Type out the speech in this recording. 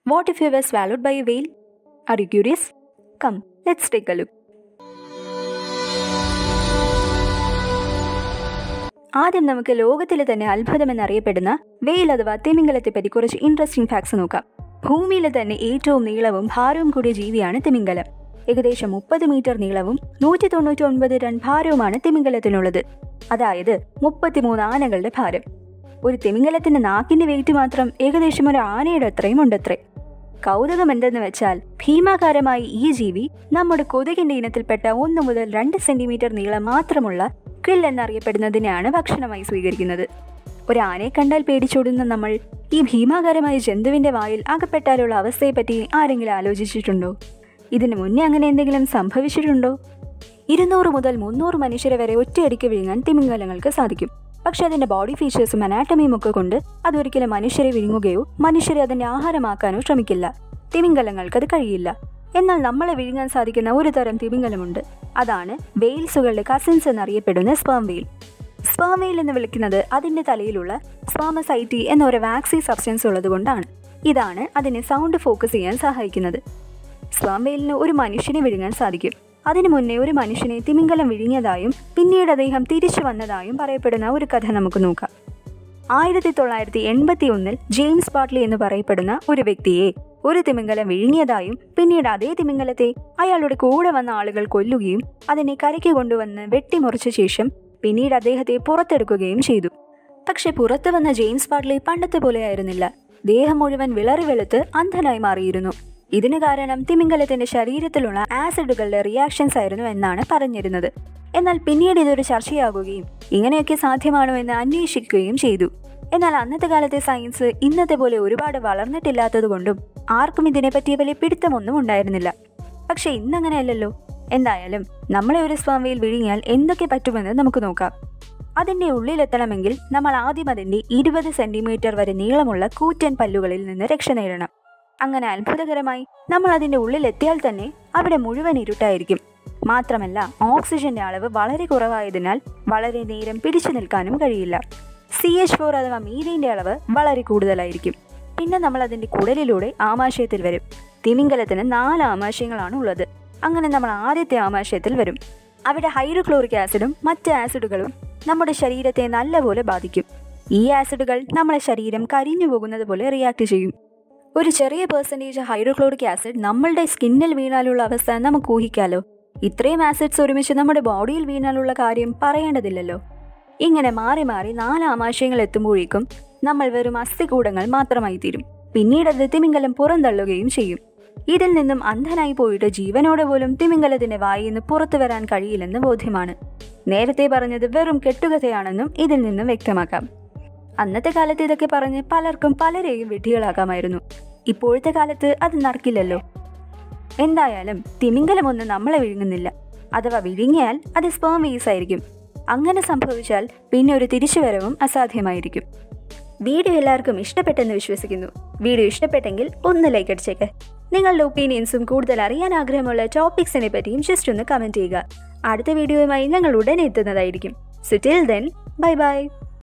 What if you were swallowed by a whale? Are you curious? Come, let's take a look. ആദ്യം നമുക്ക് ലോകത്തിലെ തന്നെ അത്ഭുതമെന്നറിയപ്പെടുന്ന വെയിൽ അഥവാ തിമിംഗലത്തെ പറ്റി കുറച്ച് ഇൻട്രസ്റ്റിംഗ് ഫാക്ട്സ് നോക്കാം ഭൂമിയിലെ തന്നെ ഏറ്റവും നീളവും ഭാരവും കൂടിയ ജീവിയാണ് തിമിംഗലം ഏകദേശം മുപ്പത് മീറ്റർ നീളവും നൂറ്റി തൊണ്ണൂറ്റി ഒൻപത് ടൺ ഭാരവുമാണ് തിമിംഗലത്തിനുള്ളത് അതായത് മുപ്പത്തിമൂന്ന് ആനകളുടെ ഭാരം ഒരു തിമിംഗലത്തിന്റെ നാക്കിന്റെ വെയിറ്റ് മാത്രം ഏകദേശം ഒരു ആനയുടെ അത്രയും ഉണ്ടത്രേ കൗതുകം എന്തെന്ന് വെച്ചാൽ ഭീമാകാരമായ ഈ ജീവി നമ്മുടെ കൊതുകിന്റെ ഇനത്തിൽപ്പെട്ട ഒന്ന് മുതൽ രണ്ട് സെന്റിമീറ്റർ നീളം മാത്രമുള്ള ക്വിൽ എന്നറിയപ്പെടുന്നതിനെയാണ് ഭക്ഷണമായി സ്വീകരിക്കുന്നത് ഒരു ആനയെ കണ്ടാൽ പേടിച്ചോടുന്ന നമ്മൾ ഈ ഭീമാകാരമായ ജന്തുവിന്റെ വായിൽ അകപ്പെട്ടാലുള്ള അവസ്ഥയെപ്പറ്റി ആരെങ്കിലും ആലോചിച്ചിട്ടുണ്ടോ ഇതിനു മുന്നേ അങ്ങനെ എന്തെങ്കിലും സംഭവിച്ചിട്ടുണ്ടോ ഇരുന്നൂറ് മുതൽ മുന്നൂറ് മനുഷ്യരെ വരെ ഒറ്റയടിക്ക് വിഴുങ്ങാൻ തിമിംഗലങ്ങൾക്ക് സാധിക്കും പക്ഷെ അതിന്റെ ബോഡി ഫീച്ചേഴ്സും അനാറ്റമിയും ഒക്കെ കൊണ്ട് അതൊരിക്കലും മനുഷ്യരെ വിഴുങ്ങുകയോ മനുഷ്യരെ അതിന്റെ ആഹാരമാക്കാനോ ശ്രമിക്കില്ല തിമിംഗലങ്ങൾക്ക് അത് കഴിയില്ല എന്നാൽ നമ്മളെ വിഴുങ്ങാൻ സാധിക്കുന്ന ഒരു തരം തിമിംഗലമുണ്ട് അതാണ് വെയിൽസുകളുടെ കസിൻസ് എന്നറിയപ്പെടുന്ന സ്പേം വെയിൽ സ്പേം വെയിൽ എന്ന് വിളിക്കുന്നത് അതിന്റെ തലയിലുള്ള സ്പാമസൈറ്റി എന്ന ഒരു വാക്സി സബ്സ്റ്റൻസ് ഉള്ളതുകൊണ്ടാണ് ഇതാണ് അതിനെ സൗണ്ട് ഫോക്കസ് ചെയ്യാൻ സഹായിക്കുന്നത് സ്പേം വെയിലിന് ഒരു മനുഷ്യനെ വിഴുങ്ങാൻ സാധിക്കും അതിനു മുന്നേ ഒരു മനുഷ്യനെ തിമിംഗലം വിഴുങ്ങിയതായും പിന്നീട് അദ്ദേഹം തിരിച്ചു വന്നതായും പറയപ്പെടുന്ന ഒരു കഥ നമുക്ക് നോക്കാം ആയിരത്തി തൊള്ളായിരത്തി എൺപത്തി ഒന്നിൽ ജെയിംസ് ബാട്ട്ലി എന്ന് പറയപ്പെടുന്ന ഒരു വ്യക്തിയെ ഒരു തിമിംഗലം വിഴുങ്ങിയതായും പിന്നീട് അതേ തിമിംഗലത്തെ അയാളുടെ കൂടെ വന്ന ആളുകൾ കൊല്ലുകയും അതിനെ കരയ്ക്ക് കൊണ്ടുവന്ന് വെട്ടിമുറിച്ച ശേഷം പിന്നീട് അദ്ദേഹത്തെ പുറത്തെടുക്കുകയും ചെയ്തു പക്ഷെ പുറത്തു വന്ന ജെയിംസ് ബാട്ട്ലി പണ്ടത്തെ പോലെയായിരുന്നില്ല ദേഹം മുഴുവൻ വിളറി വെളുത്ത് അന്ധനായി മാറിയിരുന്നു ഇതിന് കാരണം തിമിംഗലത്തിന്റെ ശരീരത്തിലുള്ള ആസിഡുകളുടെ റിയാക്ഷൻസ് ആയിരുന്നു എന്നാണ് പറഞ്ഞിരുന്നത് എന്നാൽ പിന്നീട് ഇതൊരു ചർച്ചയാകുകയും ഇങ്ങനെയൊക്കെ സാധ്യമാണോ എന്ന് അന്വേഷിക്കുകയും ചെയ്തു എന്നാൽ അന്നത്തെ കാലത്തെ സയൻസ് ഇന്നത്തെ പോലെ ഒരുപാട് വളർന്നിട്ടില്ലാത്തതുകൊണ്ടും ആർക്കും ഇതിനെപ്പറ്റി വലിയ പിടുത്തമൊന്നും ഉണ്ടായിരുന്നില്ല പക്ഷെ ഇന്നങ്ങനെയല്ലല്ലോ എന്തായാലും നമ്മളെ ഒരു സ്വാമിയിൽ വിഴുങ്ങിയാൽ എന്തൊക്കെ പറ്റുമെന്ന് നമുക്ക് നോക്കാം അതിന്റെ ഉള്ളിലെത്തണമെങ്കിൽ നമ്മൾ ആദ്യം അതിന്റെ ഇരുപത് സെന്റിമീറ്റർ വരെ നീളമുള്ള കൂറ്റൻ പല്ലുകളിൽ നിന്ന് രക്ഷ നേടണം അങ്ങനെ അത്ഭുതകരമായി നമ്മൾ അതിന്റെ ഉള്ളിലെത്തിയാൽ തന്നെ അവിടെ മുഴുവൻ ഇരുട്ടായിരിക്കും മാത്രമല്ല ഓക്സിജന്റെ അളവ് വളരെ കുറവായതിനാൽ വളരെ നേരം പിടിച്ചു നിൽക്കാനും കഴിയില്ല സി എച്ച് ഫോർ അഥവാ മീഥൈൻ്റെ അളവ് വളരെ കൂടുതലായിരിക്കും പിന്നെ നമ്മൾ അതിന്റെ കുടലിലൂടെ ആമാശയത്തിൽ വരും തിമിംഗലത്തിന് നാല് ആമാശയങ്ങളാണ് ഉള്ളത് അങ്ങനെ നമ്മൾ ആദ്യത്തെ ആമാശയത്തിൽ വരും അവിടെ ഹൈഡ്രോക്ലോറിക് ആസിഡും മറ്റ് ആസിഡുകളും നമ്മുടെ ശരീരത്തെ നല്ലപോലെ ബാധിക്കും ഈ ആസിഡുകൾ നമ്മളെ ശരീരം കരിഞ്ഞു പോകുന്നത് പോലെ റിയാക്ട് ചെയ്യും ഒരു ചെറിയ പെർസെൻറ്റേജ് ഹൈഡ്രോക്ലോറിക് ആസിഡ് നമ്മളുടെ സ്കിന്നിൽ വീണാലുള്ള അവസ്ഥ നമുക്ക് ഊഹിക്കാലോ ഇത്രയും ആസിഡ്സ് ഒരുമിച്ച് നമ്മുടെ ബോഡിയിൽ വീണാലുള്ള കാര്യം പറയേണ്ടതില്ലല്ലോ ഇങ്ങനെ മാറി മാറി നാല് ആമാശയങ്ങൾ എത്തുമ്പോഴേക്കും നമ്മൾ വെറും അസ്ഥികൂടങ്ങൾ മാത്രമായി തീരും പിന്നീട് അത് തിമിംഗലം പുറന്തള്ളുകയും ചെയ്യും ഇതിൽ നിന്നും അന്ധനായി പോയിട്ട് ജീവനോടെ പോലും തിമിംഗലത്തിന്റെ വായിൽ നിന്ന് പുറത്തു വരാൻ കഴിയില്ലെന്ന് ബോധ്യമാണ് നേരത്തെ പറഞ്ഞത് വെറും കെട്ടുകഥയാണെന്നും ഇതിൽ നിന്നും വ്യക്തമാക്കാം അന്നത്തെ കാലത്ത് ഇതൊക്കെ പറഞ്ഞ് പലർക്കും പലരെയും വിഡ്ഢികളാക്കാമായിരുന്നു ഇപ്പോഴത്തെ കാലത്ത് അത് നടക്കില്ലല്ലോ എന്തായാലും തിമിംഗലമൊന്നും നമ്മളെ വിഴുങ്ങുന്നില്ല അഥവാ വിഴുങ്ങിയാൽ അത് സ്പേം വേസ് ആയിരിക്കും അങ്ങനെ സംഭവിച്ചാൽ പിന്നെ ഒരു തിരിച്ചുവരവും അസാധ്യമായിരിക്കും വീഡിയോ എല്ലാവർക്കും ഇഷ്ടപ്പെട്ടെന്ന് വിശ്വസിക്കുന്നു വീഡിയോ ഇഷ്ടപ്പെട്ടെങ്കിൽ ഒന്ന് ലൈക്ക് അടിച്ചേക്ക് നിങ്ങളുടെ ഒപ്പീനിയൻസും കൂടുതൽ അറിയാൻ ആഗ്രഹമുള്ള ടോപ്പിക്സിനെ പറ്റിയും ജസ്റ്റ് ഒന്ന് കമൻറ്റ് ചെയ്യുക അടുത്ത വീഡിയോയുമായി ഞങ്ങൾ ഉടനെ എത്തുന്നതായിരിക്കും so till then bye by